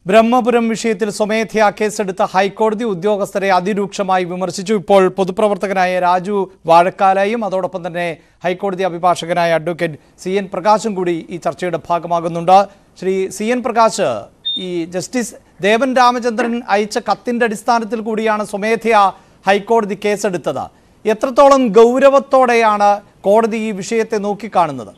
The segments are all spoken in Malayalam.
ബ്രഹ്മപുരം വിഷയത്തിൽ സ്വമേധയാ കേസെടുത്ത ഹൈക്കോടതി ഉദ്യോഗസ്ഥരെ അതിരൂക്ഷമായി വിമർശിച്ചു ഇപ്പോൾ പൊതുപ്രവർത്തകനായ രാജു വാഴക്കാലയും അതോടൊപ്പം തന്നെ ഹൈക്കോടതി അഭിഭാഷകനായ അഡ്വക്കേറ്റ് സി എൻ പ്രകാശും കൂടി ഈ ചർച്ചയുടെ ഭാഗമാകുന്നുണ്ട് ശ്രീ സി എൻ പ്രകാശ് ഈ ജസ്റ്റിസ് ദേവൻ രാമചന്ദ്രൻ അയച്ച കത്തിന്റെ അടിസ്ഥാനത്തിൽ കൂടിയാണ് സ്വമേധയാ ഹൈക്കോടതി കേസെടുത്തത് എത്രത്തോളം ഗൗരവത്തോടെയാണ് കോടതി ഈ വിഷയത്തെ നോക്കിക്കാണുന്നത്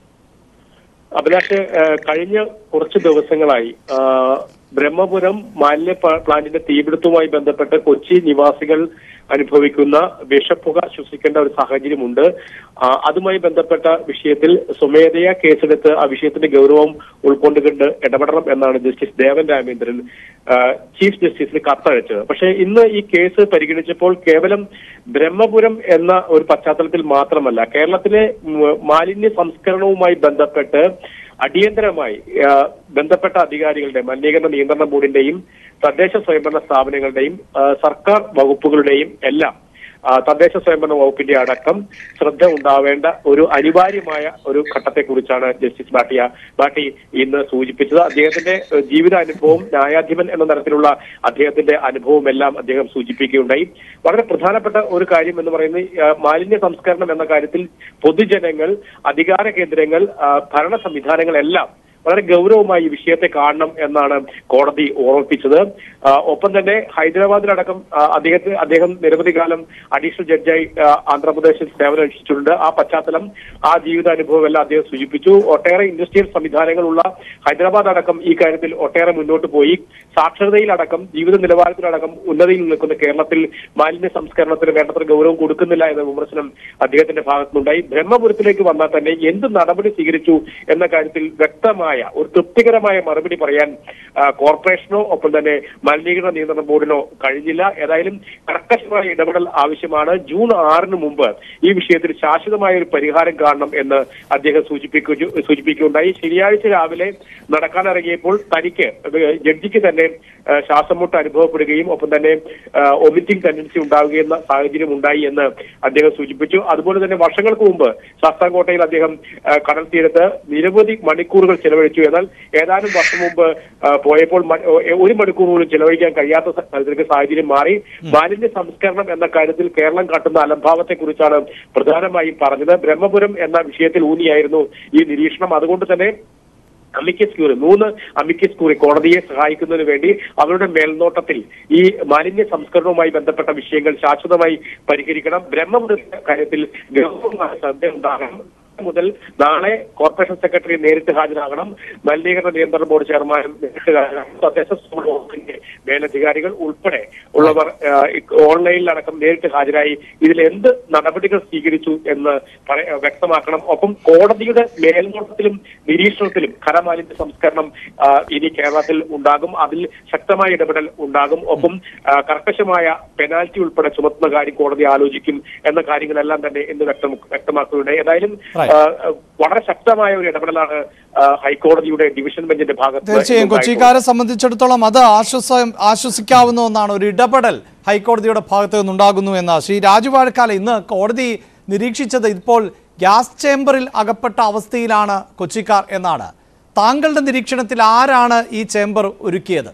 അഭിലാഷ് ഏഹ്, കഴിഞ്ഞ കുറച്ച് ദിവസങ്ങളായി ആഹ്, ബ്രഹ്മപുരം മാലിന്യ പ്ലാ- പ്ലാന്റിന്റെ തീപിടുത്തവുമായി ബന്ധപ്പെട്ട് കൊച്ചി നിവാസികൾ അനുഭവിക്കുന്ന വിഷപ്പുക ശ്വസിക്കേണ്ട ഒരു സാഹചര്യമുണ്ട് ആഹ്, അതുമായി ബന്ധപ്പെട്ട വിഷയത്തിൽ സ്വമേധയാ കേസെടുത്ത് ആ വിഷയത്തിന്റെ ഗൗരവം ഉൾക്കൊണ്ടുകൊണ്ട് ഇടപെടണം എന്നാണ് ജസ്റ്റിസ് ദേവൻ രാമേന്ദ്രൻ ആഹ്, ചീഫ് ജസ്റ്റിസിന് കത്തയച്ചത് പക്ഷേ ഇന്ന് ഈ കേസ് പരിഗണിച്ചപ്പോൾ കേവലം ബ്രഹ്മപുരം എന്ന ഒരു പശ്ചാത്തലത്തിൽ മാത്രമല്ല കേരളത്തിലെ ഉം, മാലിന്യ സംസ്കരണവുമായി ബന്ധപ്പെട്ട് അടിയന്തരമായി ആ, ബന്ധപ്പെട്ട അധികാരികളുടെ മലിനീകരണ നിയന്ത്രണ ബോർഡിന്റെയും തദ്ദേശ സ്വയംഭരണ സ്ഥാപനങ്ങളുടെയും ആ, സർക്കാർ വകുപ്പുകളുടെയും എല്ലാം ആ, തദ്ദേശ സ്വയംഭരണ വകുപ്പിന്റെ അടക്കം ശ്രദ്ധ ഉണ്ടാവേണ്ട ഒരു അനിവാര്യമായ ഒരു ഘട്ടത്തെക്കുറിച്ചാണ് ജസ്റ്റിസ് ബാട്ടിയ ബാട്ടി ഇന്ന് സൂചിപ്പിച്ചത് അദ്ദേഹത്തിന്റെ ഏഹ്, ജീവിതാനുഭവം ന്യായാധിപൻ എന്ന തരത്തിലുള്ള അദ്ദേഹത്തിന്റെ അനുഭവം എല്ലാം അദ്ദേഹം സൂചിപ്പിക്കുകയുണ്ടായി വളരെ പ്രധാനപ്പെട്ട ഒരു കാര്യം എന്ന് പറയുന്നത് ആ, മാലിന്യ സംസ്കരണം എന്ന കാര്യത്തിൽ പൊതുജനങ്ങൾ അധികാര കേന്ദ്രങ്ങൾ ആ, ഭരണ സംവിധാനങ്ങളെല്ലാം വളരെ ഗൗരവമായി ഈ വിഷയത്തെ കാണണം എന്നാണ് കോടതി ഓർമ്മിപ്പിച്ചത് ആ, ഒപ്പം തന്നെ ഹൈദരാബാദിലടക്കം ആ, അദ്ദേഹത്തെ അദ്ദേഹം നിരവധി കാലം അഡീഷണൽ ജഡ്ജായി ആ, ആന്ധ്രാപ്രദേശിൽ സേവനം അനുഷ്ഠിച്ചിട്ടുണ്ട് ആ പശ്ചാത്തലം ആ ജീവിതാനുഭവം എല്ലാം അദ്ദേഹം സൂചിപ്പിച്ചു ഒട്ടേറെ ഇൻഡസ്ട്രിയൽ സംവിധാനങ്ങളുള്ള ഹൈദരാബാദ് അടക്കം ഈ കാര്യത്തിൽ ഒട്ടേറെ മുന്നോട്ട് പോയി സാക്ഷരതയിലടക്കം ജീവിത നിലവാരത്തിലടക്കം ഉന്നതിയിൽ നിൽക്കുന്ന കേരളത്തിൽ മാലിന്യ സംസ്കരണത്തിന് വേണ്ടത്ര ഗൗരവം കൊടുക്കുന്നില്ല എന്ന വിമർശനം അദ്ദേഹത്തിന്റെ ഭാഗത്തുനിന്നുണ്ടായി ബ്രഹ്മപുരത്തിലേക്ക് വന്നാൽ തന്നെ എന്ത് നടപടി സ്വീകരിച്ചു എന്ന കാര്യത്തിൽ വ്യക്തമായ ഒരു തൃപ്തികരമായ മറുപടി പറയാൻ ആ, കോർപ്പറേഷനോ ഒപ്പം തന്നെ മലിനീകരണ നിയന്ത്രണ ബോർഡിനോ കഴിഞ്ഞില്ല ഏതായാലും കർക്കശമായ ഇടപെടൽ ആവശ്യമാണ് ജൂൺ ആറിന് മുമ്പ് ഈ വിഷയത്തിൽ ശാശ്വതമായ ഒരു പരിഹാരം കാണണം എന്ന് അദ്ദേഹം സൂചിപ്പിക്കു സൂചിപ്പിക്കുകയുണ്ടായി ശനിയാഴ്ച രാവിലെ നടക്കാനിറങ്ങിയപ്പോൾ തനിക്ക് ജഡ്ജിക്ക് തന്നെ ആ, ശ്വാസമുട്ട് അനുഭവപ്പെടുകയും ഒപ്പം തന്നെ ഒമിറ്റിംഗ് ടെൻഡൻസി ഉണ്ടാവുകയും എന്ന സാഹചര്യം ഉണ്ടായി എന്ന് അദ്ദേഹം സൂചിപ്പിച്ചു അതുപോലെ തന്നെ വർഷങ്ങൾക്ക് മുമ്പ് ശാസ്താംകോട്ടയിൽ അദ്ദേഹം ആ, കടൽ തീരത്ത് നിരവധി മണിക്കൂറുകൾ ചെലവഴിച്ചു എന്നാൽ ഏതാനും വർഷം മുമ്പ് ആ, പോയപ്പോൾ മ- ഒരു മണിക്കൂർ പോലും ചെലവഴിക്കാൻ കഴിയാത്ത സ- തരത്തിലേക്ക് സാഹചര്യം മാറി മാലിന്യ സംസ്കരണം എന്ന കാര്യത്തിൽ കേരളം കാട്ടുന്ന അലംഭാവത്തെ കുറിച്ചാണ് പ്രധാനമായും പറഞ്ഞത് ബ്രഹ്മപുരം എന്ന വിഷയത്തിൽ ഊന്നിയായിരുന്നു ഈ നിരീക്ഷണം അതുകൊണ്ട് തന്നെ അമിക്കസ് ക്യൂറി മൂന്ന് അമിക്കസ് ക്യൂറി കോടതിയെ സഹായിക്കുന്നതിന് വേണ്ടി അവരുടെ മേൽനോട്ടത്തിൽ ഈ മാലിന്യ സംസ്കരണവുമായി ബന്ധപ്പെട്ട വിഷയങ്ങൾ ശാശ്വതമായി പരിഹരിക്കണം ബ്രഹ്മപുരത്തിന്റെ കാര്യത്തിൽ ഗൗരവമായ ശ്രദ്ധ ഉണ്ടാകണം മുതൽ നാളെ കോർപ്പറേഷൻ സെക്രട്ടറി നേരിട്ട് ഹാജരാകണം മലിനീകരണ നിയന്ത്രണ ബോർഡ് ചെയർമാനും നേരിട്ട് ഹാജരാകണം തദ്ദേശ സ്വയംഭരണ വകുപ്പിന്റെ മേലധികാരികൾ ഉൾപ്പെടെ ഉള്ളവർ ആ, ഓൺലൈനിലടക്കം നേരിട്ട് ഹാജരായി ഇതിൽ എന്ത് നടപടികൾ സ്വീകരിച്ചു എന്ന് പറ- വ്യക്തമാക്കണം ഒപ്പം കോടതിയുടെ മേൽനോട്ടത്തിലും നിരീക്ഷണത്തിലും ഖരമാലിന്യ സംസ്കരണം ആ, ഇനി കേരളത്തിൽ ഉണ്ടാകും അതിൽ ശക്തമായ ഇടപെടൽ ഉണ്ടാകും ഒപ്പം ആ, കർക്കശമായ പെനാൽറ്റി ഉൾപ്പെടെ ചുമത്തുന്ന കാര്യം കോടതി ആലോചിക്കും എന്ന കാര്യങ്ങളെല്ലാം തന്നെ ഇന്ന് വ്യക്തം വ്യക്തമാക്കുകയുണ്ടായി ഏതായാലും Right. ആ, വളരെ ശക്തമായ ഒരു ഇടപെടലാണ് ആ, ഹൈക്കോടതിയുടെ ഡിവിഷൻ ബെഞ്ചിന്റെ ഭാഗത്ത് തീർച്ചയായും ഉണ്ടായിട്ടുള്ളത്. കൊച്ചിക്കാരെ സംബന്ധിച്ചിടത്തോളം അത് ആശ്വസം ആശ്വസിക്കാവുന്ന ഒന്നാണ് ഒരു ഇടപെടൽ ഹൈക്കോടതിയുടെ ഭാഗത്ത് നിന്നുണ്ടാകുന്നു എന്ന് ശ്രീ രാജു വാഴക്കാല ഇന്ന് കോടതി നിരീക്ഷിച്ചത് ഇപ്പോൾ ഗ്യാസ് ചേംബറിൽ അകപ്പെട്ട അവസ്ഥയിലാണ് കൊച്ചിക്കാർ എന്നാണ് താങ്കളുടെ നിരീക്ഷണത്തിൽ ആരാണ് ഈ ചേംബർ ഒരുക്കിയത്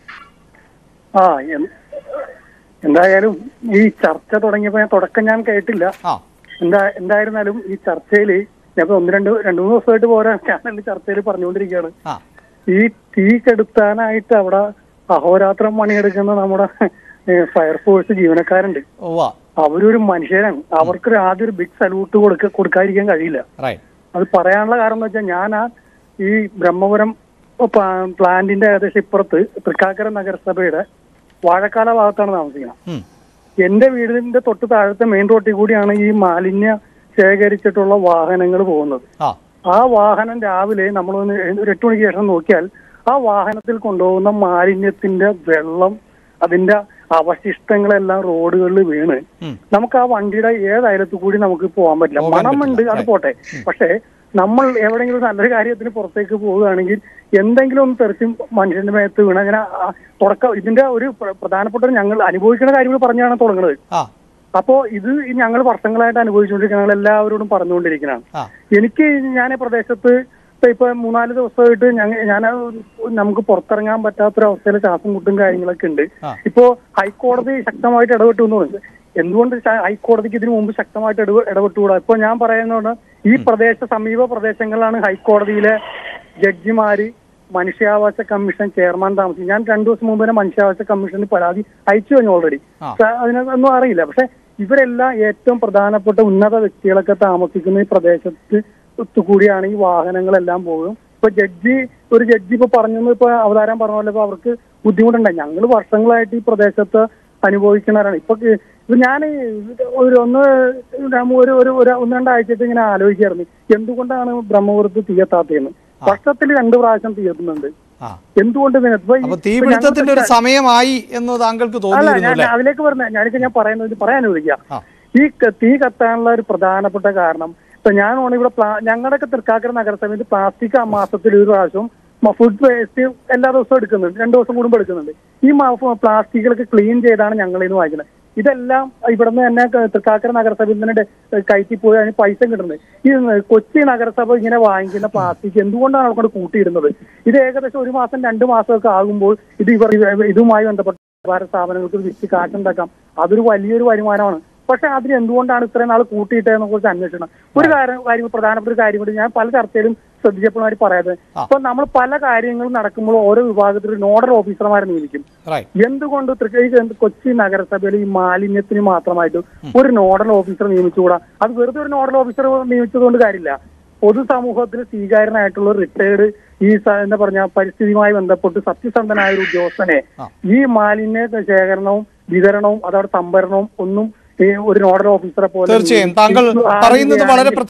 ആ എൻ- എന്തായാലും ഈ ചർച്ച തുടങ്ങിയപ്പോ ഞാൻ തുടക്കം ഞാൻ കേട്ടില്ല ആ എന്താ എന്തായിരുന്നാലും ഈ ചർച്ചയില് ഞാൻ ഇപ്പൊ ഒന്ന് രണ്ട് രണ്ടു മൂന്ന് ദിവസമായിട്ട് പോരാ ചാനലിൽ ചർച്ചയിൽ പറഞ്ഞുകൊണ്ടിരിക്കുകയാണ് ആ ഈ തീ കെടുത്താനായിട്ട് അവിടെ അഹോരാത്രം പണിയെടുക്കുന്ന നമ്മുടെ ഫയർഫോഴ്സ് ജീവനക്കാരുണ്ട് ഉവ്വ അവരൊരു മനുഷ്യരാണ് അവർക്ക് ആദ്യം ഒരു ബിഗ് സല്യൂട്ട് കൊടുക്ക കൊടുക്കാതിരിക്കാൻ കഴിയില്ല റൈറ്റ് അത് പറയാനുള്ള കാരണം എന്ന് വെച്ചാൽ ഞാൻ ആ ഈ ബ്രഹ്മപുരം പ്ലാ- പ്ലാന്റിന്റെ ഏകദേശം ഇപ്പുറത്ത് തൃക്കാക്കര നഗരസഭയുടെ വാഴക്കാല ഭാഗത്താണ് താമസിക്കുന്നത് ഉം. എന്റെ വീടിന്റെ തൊട്ട് താഴത്തെ മെയിൻ റോഡിൽ കൂടിയാണ് ഈ മാലിന്യ ശേഖരിച്ചിട്ടുള്ള വാഹനങ്ങൾ പോകുന്നത് ആ ആ വാഹനം രാവിലെ നമ്മളൊന്ന് എഴ് ഒരു എട്ട് മണിക്ക് ശേഷം നോക്കിയാൽ ആ വാഹനത്തിൽ കൊണ്ടുപോകുന്ന മാലിന്യത്തിന്റെ വെള്ളം അതിന്റെ അവശിഷ്ടങ്ങളെല്ലാം റോഡുകളിൽ വീണ് ഉം. നമുക്ക് ആ വണ്ടിയുടെ ഏത് അയലത്തു കൂടി നമുക്ക് പോകാൻ പറ്റില്ല പോകാൻ മണമുണ്ട് പറ്റില്ല. അത് പോട്ടെ പക്ഷേ നമ്മൾ എവിടെയെങ്കിലും ഒരു നല്ലൊരു കാര്യത്തിന് പുറത്തേക്ക് പോവുകയാണെങ്കിൽ എന്തെങ്കിലും ഒന്ന് തെറിച്ചും മനുഷ്യന്റെ മേത്ത് വീണ് അങ്ങനെ ആ തുടക്കം ഇതിന്റെ ഒരു പ്ര- പ്രധാനപ്പെട്ട ഒരു ഞങ്ങൾ അനുഭവിക്കുന്ന കാര്യങ്ങൾ പറഞ്ഞാണ് തുടങ്ങുന്നത് ആ അപ്പോ ഇത് ഞങ്ങൾ വർഷങ്ങളായിട്ട് അനുഭവിച്ചുകൊണ്ടിരിക്കുന്ന ഞങ്ങൾ എല്ലാവരോടും പറഞ്ഞുകൊണ്ടിരിക്കുന്നതാണ് ആ എനിക്ക് ഞാൻ ഈ പ്രദേശത്ത് ഇപ്പൊ ഇപ്പൊ മൂന്നാല് ദിവസമായിട്ട് ഞങ്ങ ഞാൻ നമുക്ക് പുറത്തിറങ്ങാൻ പറ്റാത്തൊരവസ്ഥയിലെ ശ്വാസം മുട്ടും കാര്യങ്ങളൊക്കെ ഉണ്ട് ആ. ഇപ്പോ ഹൈക്കോടതി ശക്തമായിട്ട് ഇടപെട്ടു എന്ന് പറഞ്ഞു എന്തുകൊണ്ട് ശ- ഹൈക്കോടതിക്ക് ഇതിനു മുമ്പ് ശക്തമായിട്ട് ഇടപെ- ഇടപെട്ടുകൂടാ ഇപ്പൊ ഞാൻ പറയുന്നത് ഈ പ്രദേശ സമീപ പ്രദേശങ്ങളിലാണ് ഹൈക്കോടതിയിലെ ജഡ്ജിമാര് മനുഷ്യാവകാശ കമ്മീഷൻ ചെയർമാൻ താമസിക്കും ഞാൻ രണ്ടു ദിവസം മുമ്പ് തന്നെ മനുഷ്യാവകാശ കമ്മീഷന് പരാതി അയച്ചു കഴിഞ്ഞു ഓൾറെഡി ആ. അതിനൊന്നും അറിയില്ല പക്ഷെ ഇവരെല്ലാം ഏറ്റവും പ്രധാനപ്പെട്ട ഉന്നത വ്യക്തികളൊക്കെ താമസിക്കുന്ന ഈ പ്രദേശത്ത് കൂടിയാണ് ഈ വാഹനങ്ങളെല്ലാം പോകും ഇപ്പൊ ജഡ്ജി ഒരു ജഡ്ജി ഇപ്പൊ പറഞ്ഞു ഇപ്പൊ അവതാരം പറഞ്ഞ പോലെ ഇപ്പൊ അവർക്ക് ബുദ്ധിമുട്ടുണ്ടായി ഞങ്ങൾ വർഷങ്ങളായിട്ട് ഈ പ്രദേശത്ത് അനുഭവിക്കുന്നവരാണ് ഇപ്പൊ ക- ഇപ്പൊ ഞാൻ ഒരു ഒന്ന് ഒരു ഒരു ഒരു ഒന്ന് രണ്ടാഴ്ചയായിട്ട് ഇങ്ങനെ ആലോചിക്കായിരുന്നു എന്തുകൊണ്ടാണ് ബ്രഹ്മപുരത്ത് തീയെത്താത്തതെന്ന് വർഷത്തിൽ രണ്ട് പ്രാവശ്യം തീയെത്തുന്നുണ്ട് ആ എന്തുകൊണ്ട് ഇതിന് ഇപ്പൊ ഈ- അപ്പൊ ഇപ്പൊ തീപിടുത്തത്തിന്റെ ഒരു ഞങ്ങൾക്ക് സമയമായി എന്ന് താങ്കൾക്ക് അല്ല തോന്നിയിരുന്നു ഞാൻ അല്ലേ അതിലേക്ക് പറഞ്ഞ ഞാനിപ്പോ ഞാൻ പറയുന്നത് പറയാൻ അനുവദിക്കാം ആ. ഈ ക- തീ കത്താനുള്ള ഒരു പ്രധാനപ്പെട്ട കാരണം ഇപ്പൊ ഞാൻ ഓണം ഇവിടെ പ്ലാ- ഞങ്ങളുടെയൊക്കെ തൃക്കാക്കര നഗരസഭയിൽ പ്ലാസ്റ്റിക് ആ മാസത്തിൽ ഒരു പ്രാവശ്യം ഫുഡ് വേസ്റ്റ് എല്ലാ ദിവസവും എടുക്കുന്നുണ്ട് രണ്ടു ദിവസം കൂടുമ്പോൾ എടുക്കുന്നുണ്ട് ഈ പ്ലാസ്റ്റിക്കുകളൊക്കെ ക്ലീൻ ചെയ്താണ് ഞങ്ങളിൽ നിന്ന് വാങ്ങിക്കുന്നത് ഇതെല്ലാം ഇവിടുന്ന് തന്നെ ക- തൃക്കാക്കര നഗരസഭയിൽ തന്നെ ഡെ- കയറ്റി പോയി അതിന് പൈസ കിട്ടുന്നത് ഈ കൊച്ചി നഗരസഭ ഇങ്ങനെ വാങ്ങിക്കുന്ന പ്ലാസ്റ്റിക് എന്തുകൊണ്ടാണ് അവിടെ കൊണ്ട് കൂട്ടിയിടുന്നത് ഇത് ഏകദേശം ഒരു മാസം രണ്ട് മാസമൊക്കെ ആകുമ്പോൾ ഇത് ഇവർ ഇതുമായി ബന്ധപ്പെട്ട വ്യാപാര സ്ഥാപനങ്ങൾക്ക് വിറ്റ് കാശുണ്ടാക്കാം അതൊരു വലിയൊരു വരുമാനമാണ് പക്ഷെ അതിന് എന്തുകൊണ്ടാണ് ഇത്രയും നാൾ കൂട്ടിയിട്ടതിനെ കുറിച്ച് അന്വേഷണം ഒരു കാര്യം കാര്യം പ്രധാനപ്പെട്ട ഒരു കാര്യം കൂടി ഞാൻ പല ചർച്ചയിലും ശ്രദ്ധിച്ചപ്പോഴാണ് പറയാതെ ഇപ്പൊ നമ്മൾ പല കാര്യങ്ങളും നടക്കുമ്പോൾ ഓരോ വിഭാഗത്തിൽ നോഡൽ ഓഫീസർമാരെ നിയമിക്കും റൈറ്റ് എന്തുകൊണ്ട് തൃശ്ശൂർ എന്ത് കൊച്ചി നഗരസഭയിൽ ഈ മാലിന്യത്തിന് മാത്രമായിട്ട് ഒരു നോഡൽ ഓഫീസർ നിയമിച്ചുകൂടാ അത് വെറുതെ ഒരു നോഡൽ ഓഫീസർ നിയമിച്ചതുകൊണ്ട് കാര്യമില്ല പൊതുസമൂഹത്തിൽ സ്വീകാര്യനായിട്ടുള്ള റിട്ടയർഡ് ഈ സ- എന്താ പറഞ്ഞ പരിസ്ഥിതിയുമായി ബന്ധപ്പെട്ട് സത്യസന്ധനായ ഒരു ഉദ്യോഗസ്ഥനെ ആ. ഈ മാലിന്യ ശേഖരണവും വിതരണവും അതവിടെ സംഭരണവും ഒന്നും ഈ ഒരു നോഡൽ ഓഫീസറെ പോലെ തീർച്ചയായും താങ്കൾ നിയമിച്ചു പറയുന്നത് വളരെ ആക്കുകയാണെങ്കിൽ